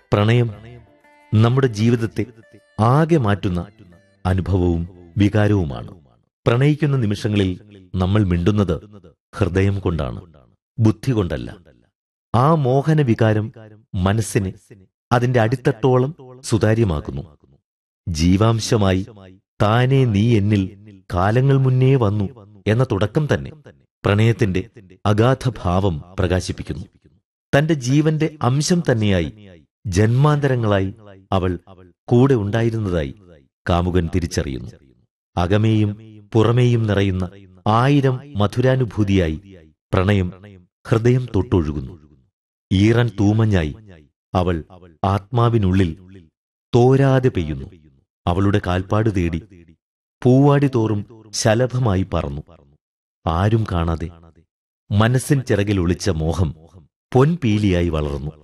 പ്രണയം നമ്മുടെ ജീവിതത്തെ ആകെ മാറ്റുന്ന അനുഭവവും വികാരവുമാണ് പ്രണയിക്കുന്ന നിമിഷങ്ങളിൽ നമ്മൾ മിണ്ടുന്നത് ഹൃദയം കൊണ്ടാണ് ബുദ്ധി കൊണ്ടല്ല ആ മോഹന വികാരം മനസ്സിനെ അതിന്റെ അടിത്തട്ടോളം സുതാര്യമാക്കുന്നു ജീവാംശമായി താനേ നീ എന്നിൽ കാലങ്ങൾ മുന്നേ വന്നു എന്ന തുടക്കം തന്നെ പ്രണയത്തിന്റെ അഗാധ ഭാവം പ്രകാശിപ്പിക്കുന്നു തന്റെ ജീവന്റെ അംശം തന്നെയായി ജന്മാന്തരങ്ങളായി അവൾ കൂടെ ഉണ്ടായിരുന്നതായി കാമുകൻ തിരിച്ചറിയുന്നു അകമേയും പുറമേയും നിറയുന്ന ആയിരം മധുരാനുഭൂതിയായി പ്രണയം ഹൃദയം തൊട്ടൊഴുകുന്നു ഈറൻ തൂമഞ്ഞായി അവൾ ആത്മാവിനുള്ളിൽ തോരാതെ പെയ്യുന്നു അവളുടെ കാൽപ്പാട് തേടി പൂവാടി തോറും ശലഭമായി പറന്നു ആരും കാണാതെ മനസ്സിൻ ചിറകിൽ ഒളിച്ച മോഹം പൊൻപീലിയായി വളർന്നു